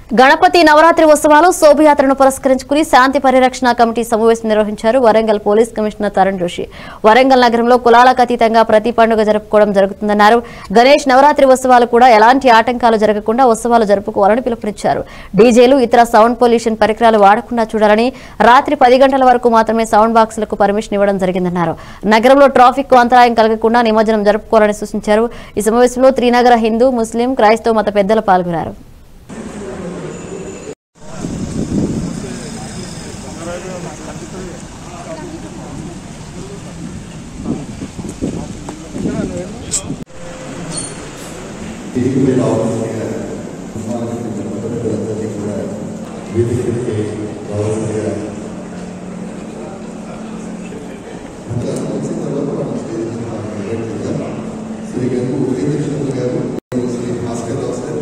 గణపతి నవరాత్రి ఉత్సవాలు శోభయాత్రను పురస్కరించుకుని శాంతి పరిరక్షణ కమిటీ సమావేశం నిర్వహించారు వరంగల్ పోలీస్ కమిషనర్ తరుణ్ జోషి వరంగల్ నగరంలో కులాలకు అతీతంగా ప్రతి పండుగ జరుపుకోవడం జరుగుతుందన్నారు గణేష్ నవరాత్రి ఉత్సవాలు కూడా ఎలాంటి ఆటంకాలు జరగకుండా ఉత్సవాలు జరుపుకోవాలని పిలుపునిచ్చారు డీజేలు ఇతర సౌండ్ పొల్యూషన్ పరికరాలు వాడకుండా చూడాలని రాత్రి పది గంటల వరకు మాత్రమే సౌండ్ బాక్సులకు పర్మిషన్ ఇవ్వడం జరిగిందన్నారు నగరంలో ట్రాఫిక్ కు అంతరాయం కలగకుండా నిమజ్జనం జరుపుకోవాలని సూచించారు ఈ సమావేశంలో త్రినగర హిందూ ముస్లిం క్రైస్తవ మత పెద్దలు పాల్గొన్నారు తిరిగి మీద రావాల్సిందిగా అమ్మాలకి మొదటి కూడా వేదికకి రావాల్సిందిగా ఇంకా వచ్చిన తర్వాత మనం స్టేజ్ మీద మనం వెళ్ళట్లేదా? శ్రీ గంగు ఉదయకృష్ణ గారు శ్రీ భాస్కర్ రావు సార్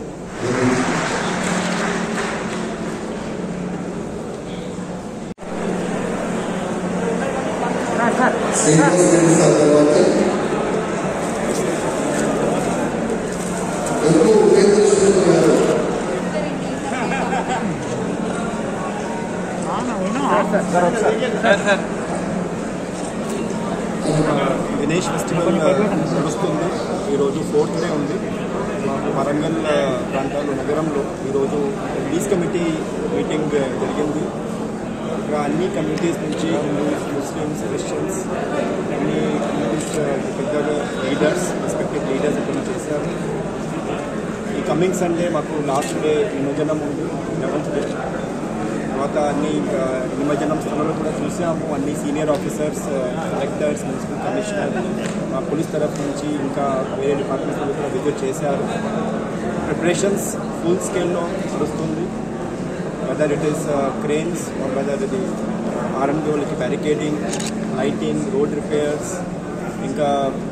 శ్రీనివాస్ రెడ్డి సార్ తర్వాత గంగు ఉదయకృష్ణ గారు గణేష్ ఫెస్టివల్ నడుస్తుంది ఈరోజు ఫోర్త్ డే ఉంది మాకు వరంగల్ ఆ, ప్రాంతాలు నగరంలో ఈరోజు రిలీజ్ కమిటీ మీటింగ్ జరిగింది ఇక్కడ అన్ని కమ్యూనిటీస్ నుంచి హిందూస్ ముస్లిమ్స్ క్రిస్టియన్స్ అన్ని కమ్యూనిటీస్ పెద్దగా లీడర్స్ రెస్పెక్టివ్ లీడర్స్ ఇక్కడ చేశారు ఈ కమింగ్ సండే మాకు లాస్ట్ డే నిమజ్జనం ఉంది లెవెన్త్ డే తర్వాత అన్ని ఇంకా నిమజ్జనం స్థలంలో కూడా చూసాము అన్ని senior officers collectors municipal commissioner మా పోలీస్ తరఫు నుంచి ఇంకా వేరే డిపార్ట్మెంట్స్ వాళ్ళు కూడా విజిట్ చేశారు ప్రిపరేషన్స్ ఫుల్ స్కేల్లో నడుస్తుంది whether it is cranes whether ఇది ఆర్ఎండ్ఓలకి బ్యారికేడింగ్ లైటింగ్ రోడ్ రిపేర్స్ ఇంకా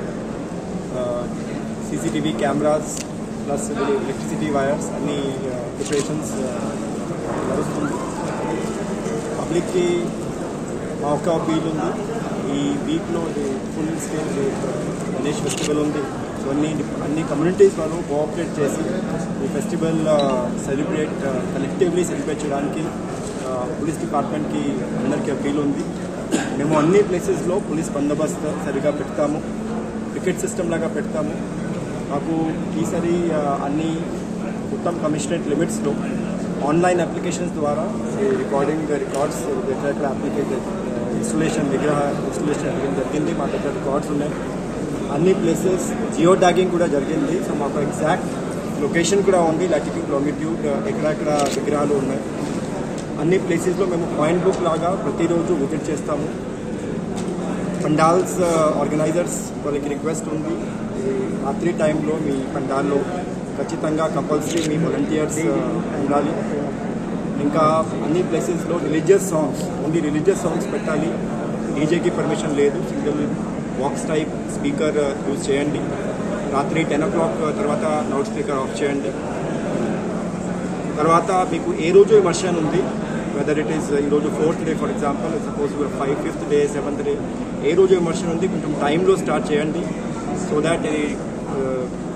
CCTV cameras plus electricity wires అన్ని ప్రిపరేషన్స్ నడుస్తుంది పబ్లిక్కి మా ఒక్క అపీల్ ఉంది ఈ వీక్లో ఇది ఫుల్ స్టేజ్ గణేష్ ఫెస్టివల్ ఉంది సో అన్ని అన్ని కమ్యూనిటీస్ వాళ్ళు కోఆపరేట్ చేసి ఈ ఫెస్టివల్ సెలబ్రేట్ కలెక్టివ్లీ సెలబ్రేట్ చేయడానికి పోలీస్ డిపార్ట్మెంట్కి అందరికీ అపీల్ ఉంది మేము అన్ని ప్లేసెస్లో పోలీస్ బందోబస్తు సరిగా పెడతాము టికెట్ సిస్టమ్ లాగా పెడతాము మాకు ఈసారి ఆ, అన్ని మొత్తం కమిషనరేట్ లిమిట్స్లో ఆన్లైన్ అప్లికేషన్స్ ద్వారా ఈ రికార్డింగ్ రికార్డ్స్ ఎక్కడెక్కడ అప్లికేషన్ ఇన్స్టలేషన్ విగ్రహ ఇన్స్టలేషన్ జరిగింది మా దగ్గర రికార్డ్స్ ఉన్నాయి అన్ని ప్లేసెస్ జియో ట్యాగింగ్ కూడా జరిగింది సో మాకు ఎగ్జాక్ట్ లొకేషన్ కూడా ఉంది లాటిట్యూడ్ లాంగిట్యూడ్ ఎక్కడెక్కడ విగ్రహాలు ఉన్నాయి అన్ని ప్లేసెస్లో మేము పాయింట్ బుక్ లాగా ప్రతిరోజు విజిట్ చేస్తాము పండాల్స్ ఆర్గనైజర్స్ వాళ్ళకి రిక్వెస్ట్ ఉంది ఈ రాత్రి టైంలో మీ పండాల్లో ఖచ్చితంగా కంపల్సరీ మీ వాలంటీర్స్ ఉండాలి ఇంకా అన్ని ప్లేసెస్లో religious songs only religious songs పెట్టాలి డీజేకి పర్మిషన్ లేదు single box type speaker use చేయండి రాత్రి టెన్ ఓ క్లాక్ తర్వాత లౌడ్ స్పీకర్ ఆఫ్ చేయండి తర్వాత మీకు ఏ రోజు ఇమర్షన్ ఉంది వెదర్ ఇట్ ఈస్ ఈరోజు fourth day for example suppose five fifth day seventh day ఏ రోజు ఇమర్షన్ ఉంది కొంచెం టైంలో స్టార్ట్ చేయండి సో దాట్ ఇది